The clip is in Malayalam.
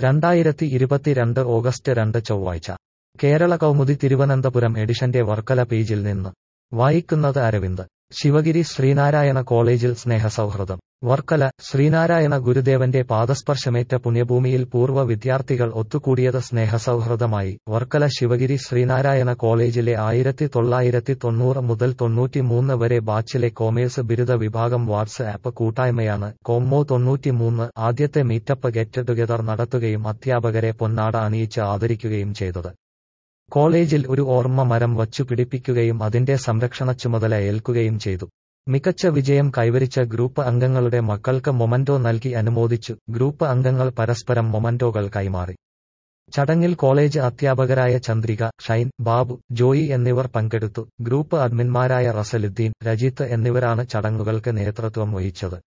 രണ്ടായിരത്തി ഇരുപത്തിരണ്ട് ഓഗസ്റ്റ് രണ്ട് ചൊവ്വാഴ്ച കേരള കൗമുദി തിരുവനന്തപുരം എഡിഷന്റെ വർക്കല പേജിൽ നിന്ന് വായിക്കുന്നത് അരവിന്ദ് ശിവഗിരി ശ്രീനാരായണ കോളേജിൽ സ്നേഹസൗഹൃദം വർക്കല ശ്രീനാരായണ ഗുരുദേവന്റെ പാദസ്പർശമേറ്റ പുണ്യഭൂമിയിൽ പൂർവ്വ വിദ്യാർത്ഥികൾ ഒത്തുകൂടിയത് സ്നേഹസൗഹൃദമായി വർക്കല ശിവഗിരി ശ്രീനാരായണ കോളേജിലെ ആയിരത്തി തൊള്ളായിരത്തി തൊണ്ണൂറ് മുതൽ തൊണ്ണൂറ്റിമൂന്ന് വരെ ബാച്ചിലെ കോമേഴ്സ് ബിരുദ വിഭാഗം വാട്സ് ആപ്പ് കൂട്ടായ്മയാണ് കോമ്മോ തൊണ്ണൂറ്റിമൂന്ന് ആദ്യത്തെ മീറ്റപ്പ് ഗെറ്റ് ടുഗെദർ നടത്തുകയും അധ്യാപകരെ പൊന്നാട അണിയിച്ച് ആദരിക്കുകയും ചെയ്തത് കോളേജിൽ ഒരു ഓർമ്മ മരം വച്ചു പിടിപ്പിക്കുകയും അതിന്റെ സംരക്ഷണ ചുമതല ഏൽക്കുകയും ചെയ്തു മികച്ച വിജയം കൈവരിച്ച ഗ്രൂപ്പ് അംഗങ്ങളുടെ മക്കൾക്ക് മൊമന്റോ നൽകി അനുമോദിച്ചു ഗ്രൂപ്പ് അംഗങ്ങൾ പരസ്പരം മൊമന്റോകൾ കൈമാറി ചടങ്ങിൽ കോളേജ് അധ്യാപകരായ ചന്ദ്രിക ഷൈൻ ബാബു ജോയി എന്നിവർ പങ്കെടുത്തു ഗ്രൂപ്പ് അഡ്മിന്മാരായ റസലുദ്ദീൻ രജിത്ത് എന്നിവരാണ് ചടങ്ങുകൾക്ക് നേതൃത്വം വഹിച്ചത്